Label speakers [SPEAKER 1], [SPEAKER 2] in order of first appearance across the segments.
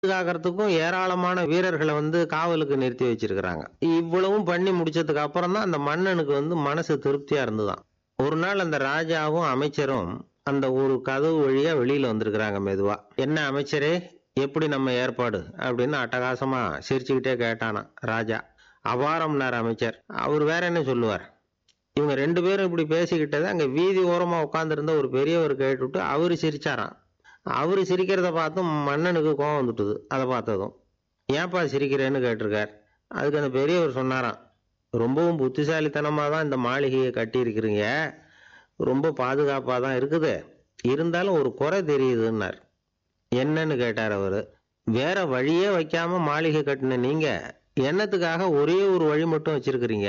[SPEAKER 1] பாதுகாக்கிறதுக்கும் ஏராளமான வீரர்களை வந்து காவலுக்கு நிறுத்தி வச்சிருக்கிறாங்க இவ்வளவும் பண்ணி முடிச்சதுக்கு அப்புறம் தான் அந்த மன்னனுக்கு வந்து மனசு திருப்தியா இருந்துதான் ஒரு நாள் அந்த ராஜாவும் அமைச்சரும் அந்த ஒரு கதவு வழியா வெளியில வந்திருக்கிறாங்க மெதுவா என்ன அமைச்சரே எப்படி நம்ம ஏற்பாடு அப்படின்னு அட்டகாசமா சிரிச்சுக்கிட்டே கேட்டானா ராஜா அபாரம்னார் அமைச்சர் அவர் வேற என்ன சொல்லுவார் இவங்க ரெண்டு பேரும் இப்படி பேசிக்கிட்டதை அங்க வீதி ஓரமா உட்காந்துருந்த ஒரு பெரியவர் கேட்டுவிட்டு அவரு சிரிச்சாராம் அவரு சிரிக்கிறத பார்த்தும் மன்னனுக்கு கோவம் வந்துட்டுது அதை பார்த்ததும் ஏன்பா சிரிக்கிறேன்னு கேட்டிருக்கார் அதுக்கு அந்த பெரியவர் சொன்னாராம் ரொம்பவும் புத்திசாலித்தனமாக தான் இந்த மாளிகையை கட்டியிருக்கிறீங்க ரொம்ப பாதுகாப்பாக தான் இருக்குது இருந்தாலும் ஒரு குறை தெரியுதுன்னார் என்னன்னு கேட்டார் அவர் வேற வழியே வைக்காம மாளிகை கட்டின நீங்க என்னத்துக்காக ஒரே ஒரு வழி மட்டும் வச்சிருக்கிறீங்க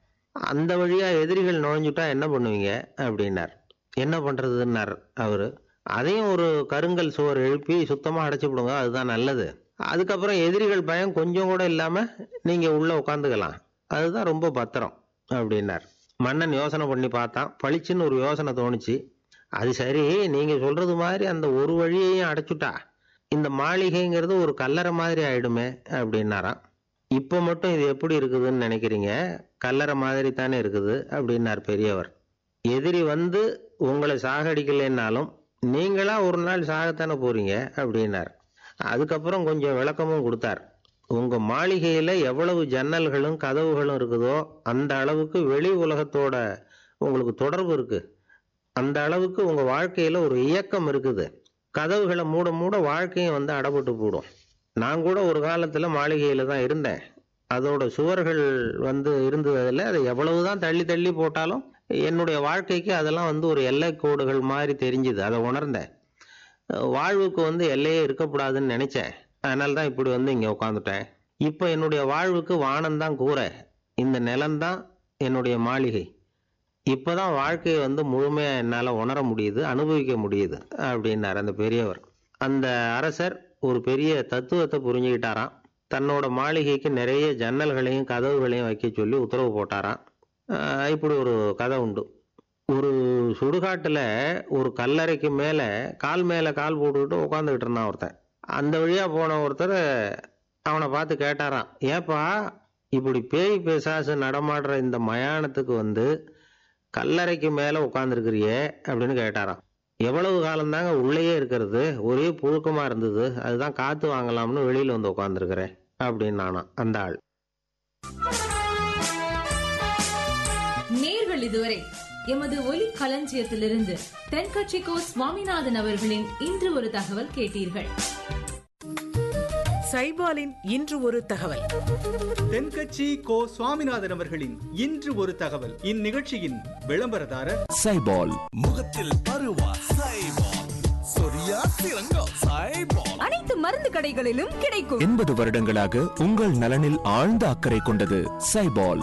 [SPEAKER 1] அந்த வழியா எதிரிகள் நுழைஞ்சுட்டா என்ன பண்ணுவீங்க அப்படின்னார் என்ன பண்றதுன்னார் அவரு அதையும் ஒரு கருங்கல் சுவர் எழுப்பி சுத்தமா அடைச்சு விடுங்க அதுதான் நல்லது அதுக்கப்புறம் எதிரிகள் பயம் கொஞ்சம் கூட இல்லாம நீங்க உள்ள உட்காந்துக்கலாம் அதுதான் ரொம்ப பத்திரம் அப்படின்னார் மன்னன் யோசனை பண்ணி பார்த்தான் பளிச்சுன்னு ஒரு யோசனை தோணுச்சு அது சரி நீங்க சொல்றது மாதிரி அந்த ஒரு வழியையும் அடைச்சுட்டா இந்த மாளிகைங்கிறது ஒரு கல்லறை மாதிரி ஆயிடுமே அப்படின்னாராம் இப்போ மட்டும் இது எப்படி இருக்குதுன்னு நினைக்கிறீங்க கல்லறை மாதிரி தானே இருக்குது அப்படின்னார் பெரியவர் எதிரி வந்து உங்களை சாகடிக்கலைன்னாலும் நீங்களா ஒரு நாள் சாகத்தானே போறீங்க அப்படின்னார் அதுக்கப்புறம் கொஞ்சம் விளக்கமும் கொடுத்தார் உங்க மாளிகையில எவ்வளவு ஜன்னல்களும் கதவுகளும் இருக்குதோ அந்த அளவுக்கு வெளி உலகத்தோட உங்களுக்கு தொடர்பு இருக்கு அந்த அளவுக்கு உங்க வாழ்க்கையில ஒரு இயக்கம் இருக்குது கதவுகளை மூட மூட வாழ்க்கையும் வந்து அடப்பட்டு போடும் நான் கூட ஒரு காலத்துல மாளிகையில தான் இருந்தேன் அதோட சுவர்கள் வந்து இருந்ததில் அதை எவ்வளவுதான் தள்ளி தள்ளி போட்டாலும் என்னுடைய வாழ்க்கைக்கு அதெல்லாம் வந்து ஒரு எல்லை கோடுகள் மாதிரி தெரிஞ்சுது அதை உணர்ந்தேன் வாழ்வுக்கு வந்து எல்லையே இருக்கக்கூடாதுன்னு நினைச்சேன் அதனால தான் இப்படி வந்து இங்கே உட்காந்துட்டேன் இப்போ என்னுடைய வாழ்வுக்கு வானம்தான் கூரை இந்த நிலம்தான் என்னுடைய மாளிகை இப்போதான் வாழ்க்கையை வந்து முழுமையாக என்னால் உணர முடியுது அனுபவிக்க முடியுது அப்படின்னார் அந்த பெரியவர் அந்த அரசர் ஒரு பெரிய தத்துவத்தை புரிஞ்சுக்கிட்டாராம் தன்னோட மாளிகைக்கு நிறைய ஜன்னல்களையும் கதவுகளையும் வைக்க சொல்லி உத்தரவு போட்டாராம் ஆஹ் இப்படி ஒரு கதை உண்டு ஒரு சுடுகாட்டில் ஒரு கல்லறைக்கு மேலே கால் மேலே கால் போட்டுக்கிட்டு உட்காந்துக்கிட்டு இருந்தான் ஒருத்தன் அந்த வழியாக போன ஒருத்தர் அவனை பார்த்து கேட்டாராம் ஏப்பா இப்படி பேய் பிசாசு நடமாடுற இந்த மயானத்துக்கு வந்து கல்லறைக்கு மேலே உட்காந்துருக்கிறியே அப்படின்னு கேட்டாராம் எவ்வளவு காலம்தாங்க உள்ளேயே இருக்கிறது ஒரே புழுக்கமாக இருந்தது அதுதான் காற்று வாங்கலாம்னு வெளியில் வந்து உட்காந்துருக்கிறேன் அப்படின்னு நானாம் அந்த ஆள்
[SPEAKER 2] நேர்கள் இதுவரை எமது ஒலி களஞ்சியத்திலிருந்து தென்கட்சிக்கோ சுவாமிநாதன் அவர்களின் இன்று ஒரு தகவல் கேட்டீர்கள்
[SPEAKER 3] சைபாலின் இன்று ஒரு தகவல்
[SPEAKER 4] தென்கட்சி கோ சுவாமிநாதன் அவர்களின் இன்று ஒரு தகவல் இந்நிகழ்ச்சியின் விளம்பரதாரர்
[SPEAKER 5] சைபால்
[SPEAKER 6] முகத்தில் பருவா சைபால் சொரியா சிறங்கோ சைபால்
[SPEAKER 7] அனைத்து மருந்து கடைகளிலும் கிடைக்கும்
[SPEAKER 5] எண்பது வருடங்களாக உங்கள் நலனில் ஆழ்ந்த அக்கறை கொண்டது சைபால்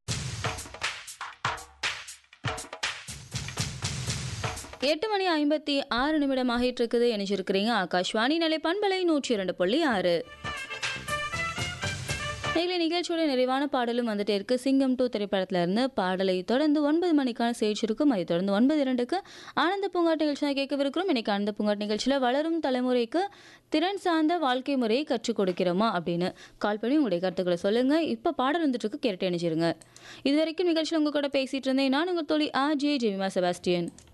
[SPEAKER 8] எட்டு மணி ஐம்பத்தி ஆறு நிமிடம் ஆகிட்டு இருக்குது இணைச்சிருக்கிறீங்க ஆகாஷ்வாணி நிலை பண்பலை நூற்றி இரண்டு புள்ளி ஆறு நீங்களே நிகழ்ச்சியோட நிறைவான பாடலும் வந்துட்டே இருக்கு சிங்கம் டூ திரைப்படத்துல இருந்து பாடலை தொடர்ந்து ஒன்பது மணிக்கான செய்தி இருக்கும் அதை தொடர்ந்து ஒன்பது இரண்டுக்கு ஆனந்த பூங்காட் நிகழ்ச்சி தான் கேட்கவிருக்கிறோம் இன்னைக்கு ஆனந்த பூங்காட் நிகழ்ச்சியில் வளரும் தலைமுறைக்கு திறன் சார்ந்த வாழ்க்கை முறையை கற்றுக் கொடுக்கிறோமா அப்படின்னு கால் பண்ணி உங்களுடைய கருத்துக்களை சொல்லுங்க இப்போ பாடல் வந்துட்டு இருக்கு கேட்டு இணைச்சிருங்க இது வரைக்கும் நிகழ்ச்சியில் உங்க கூட பேசிட்டு இருந்தேன் நான் உங்கள் தோழி ஆ ஜே ஜெமிமா செபாஸ்டியன்